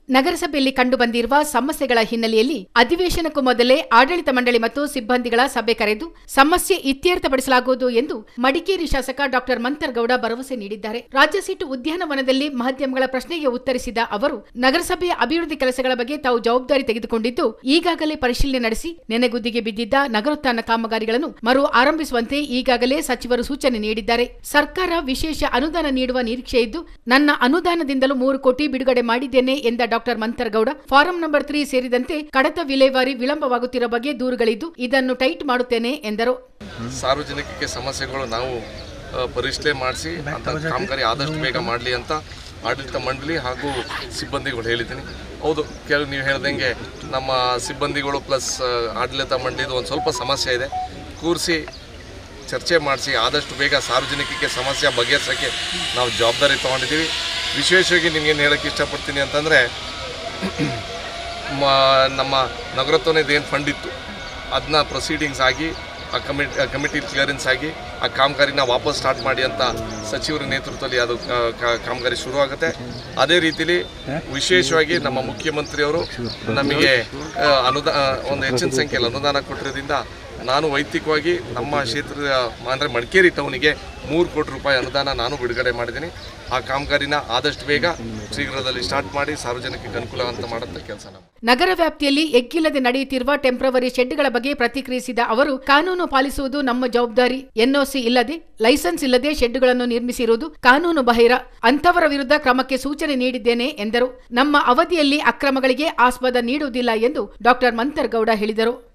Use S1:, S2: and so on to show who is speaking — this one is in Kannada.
S1: ನಗರಸಭೆಯಲ್ಲಿ ಕಂಡುಬಂದಿರುವ ಸಮಸ್ಯೆಗಳ ಹಿನ್ನೆಲೆಯಲ್ಲಿ ಅಧಿವೇಶನಕ್ಕೂ ಮೊದಲೇ ಆಡಳಿತ ಮಂಡಳಿ ಮತ್ತು ಸಿಬ್ಬಂದಿಗಳ ಸಭೆ ಕರೆದು ಸಮಸ್ಯೆ ಇತ್ಯರ್ಥಪಡಿಸಲಾಗುವುದು ಎಂದು ಮಡಿಕೇರಿ ಶಾಸಕ ಡಾಕ್ಟರ್ ಮಂತರ್ಗೌಡ ಭರವಸೆ ನೀಡಿದ್ದಾರೆ ರಾಜ್ಯ ಸೀಟು ಉದ್ಯಾನವನದಲ್ಲಿ ಮಾಧ್ಯಮಗಳ ಪ್ರಶ್ನೆಗೆ ಉತ್ತರಿಸಿದ ಅವರು ನಗರಸಭೆಯ ಅಭಿವೃದ್ಧಿ ಕೆಲಸಗಳ ಬಗ್ಗೆ ತಾವು ಜವಾಬ್ದಾರಿ ತೆಗೆದುಕೊಂಡಿದ್ದು ಈಗಾಗಲೇ ಪರಿಶೀಲನೆ ನಡೆಸಿ ನೆನೆಗುದ್ದಿಗೆ ಬಿದ್ದಿದ್ದ ನಗರೋತ್ಥಾನ ಕಾಮಗಾರಿಗಳನ್ನು ಮರು ಆರಂಭಿಸುವಂತೆ ಈಗಾಗಲೇ ಸಚಿವರು ಸೂಚನೆ ನೀಡಿದ್ದಾರೆ ಸರ್ಕಾರ ವಿಶೇಷ ಅನುದಾನ ನೀಡುವ ನಿರೀಕ್ಷೆ ಇದ್ದು ನನ್ನ ಅನುದಾನದಿಂದಲೂ ಮೂರು ಕೋಟಿ ಬಿಡುಗಡೆ ಮಾಡಿದ್ದೇನೆ ಎಂದ doctor Mantar Gowda form number three ಸೇರಿದಂತೆ ಕಡತ ವಿಲೇವಾರಿ ವಿಳಂಬವಾಗುತ್ತಿರುವ ಬಗ್ಗೆ ದೂರುಗಳಿದ್ದು ಇದನ್ನು ಟೈಟ್ ಮಾಡುತ್ತೇನೆ ಎಂದರು
S2: ಸಾರ್ವಜನಿಕಕ್ಕೆ ಸಮಸ್ಯೆಗಳು ನಾವು ಆ, ಪರಿಶೀಲನೆ ಮಾಡಿಸಿ ಅಂತ ಕಾಮಗಾರಿ ಆದಷ್ಟು ಬೇಗ ಮಾಡಲಿ ಅಂತ ಆಡಳಿತ ಮಂಡಳಿ ಹಾಗೂ ಸಿಬ್ಬಂದಿಗಳು ಹೇಳಿದ್ದೀನಿ ಹೌದು ಕೆಲವು ನೀವು ಹೇಳ್ದಂಗೆ ನಮ್ಮ ಸಿಬ್ಬಂದಿಗಳು ಪ್ಲಸ್ ಆಡಳಿತ ಮಂಡಳಿದು ಒಂದು ಸ್ವಲ್ಪ ಸಮಸ್ಯೆ ಇದೆ ಕೂರಿಸಿ ಚರ್ಚೆ ಮಾಡಿಸಿ ಆದಷ್ಟು ಬೇಗ ಸಾರ್ವಜನಿಕಕ್ಕೆ ಸಮಸ್ಯೆ ಬಗೆಹರಿಸೋಕ್ಕೆ ನಾವು ಜವಾಬ್ದಾರಿ ತೊಗೊಂಡಿದ್ದೀವಿ ವಿಶೇಷವಾಗಿ ನಿಮ್ಗೇನು ಹೇಳೋಕ್ಕೆ ಇಷ್ಟಪಡ್ತೀನಿ ಅಂತಂದರೆ ಮ- ನಮ್ಮ ನಗರೋತ್ಥಾನದ ಏನು ಫಂಡ್ ಇತ್ತು ಅದನ್ನ ಪ್ರೊಸೀಡಿಂಗ್ಸ್ ಆಗಿ ಆ ಕಮಿಟಿ ಕಮಿಟಿ ಕ್ಲಿಯರೆನ್ಸ್ ಆಗಿ ಆ ಕಾಮಗಾರಿನ ವಾಪಸ್ ಸ್ಟಾರ್ಟ್ ಮಾಡಿ ಅಂತ ಸಚಿವರ ನೇತೃತ್ವದಲ್ಲಿ ಅದು ಕ- ಕ- ಕಾಮಗಾರಿ ಶುರುವಾಗುತ್ತೆ ಅದೇ ರೀತಿಲಿ ವಿಶೇಷವಾಗಿ ನಮ್ಮ ಮುಖ್ಯಮಂತ್ರಿಯವರು ನಮಗೆ ಆ, ಅನುದಾ ಆ, ಒಂದು ಹೆಚ್ಚಿನ ಸಂಖ್ಯೆಯಲ್ಲಿ ಅನುದಾನ ಕೊಟ್ಟಿರೋದ್ರಿಂದ ನಾನು ವೈಯಕ್ತಿಕವಾಗಿ ನಮ್ಮ ಕ್ಷೇತ್ರದ ಅಂದರೆ ಮಡಿಕೇರಿ ಟೌನಿಗೆ ಮೂರು ಕೋಟಿ ರೂಪಾಯಿ ಅನುದಾನ ನಾನು ಬಿಡುಗಡೆ ಮಾಡಿದ್ದೀನಿ ಆ ಕಾಮಗಾರಿನ ಆದಷ್ಟು ಬೇಗ ಶೀಘ್ರದಲ್ಲಿ ಸ್ಟಾರ್ಟ್ ಮಾಡಿ ಸಾರ್ವಜನಿಕರಿಗೆ ಅನುಕೂಲ ಅಂತ ಮಾಡೋಂಥ ಕೆಲಸ ನಾವು
S1: ನಗರ ವ್ಯಾಪ್ತಿಯಲ್ಲಿ ಎಗ್ಗಿಲ್ಲದೆ ನಡೆಯುತ್ತಿರುವ ಟೆಂಪ್ರವರಿ ಶೆಡ್ಗಳ ಬಗ್ಗೆ ಪ್ರತಿಕ್ರಿಯಿಸಿದ ಅವರು ಕಾನೂನು ಪಾಲಿಸುವುದು ನಮ್ಮ ಜವಾಬ್ದಾರಿ ಎನ್ಒಸಿ ಇಲ್ಲದೆ ಲೈಸೆನ್ಸ್ ಇಲ್ಲದೆ ಶೆಡ್ಡುಗಳನ್ನು ನಿರ್ಮಿಸಿರುವುದು ಕಾನೂನು ಬಾಹಿರ ಅಂತವರ ವಿರುದ್ಧ ಕ್ರಮಕ್ಕೆ ಸೂಚನೆ ನೀಡಿದ್ದೇನೆ ಎಂದರು ನಮ್ಮ ಅವಧಿಯಲ್ಲಿ ಅಕ್ರಮಗಳಿಗೆ ಆಸ್ಪದ ನೀಡುವುದಿಲ್ಲ ಎಂದು ಡಾಕ್ಟರ್ ಮಂತರ್ಗೌಡ ಹೇಳಿದರು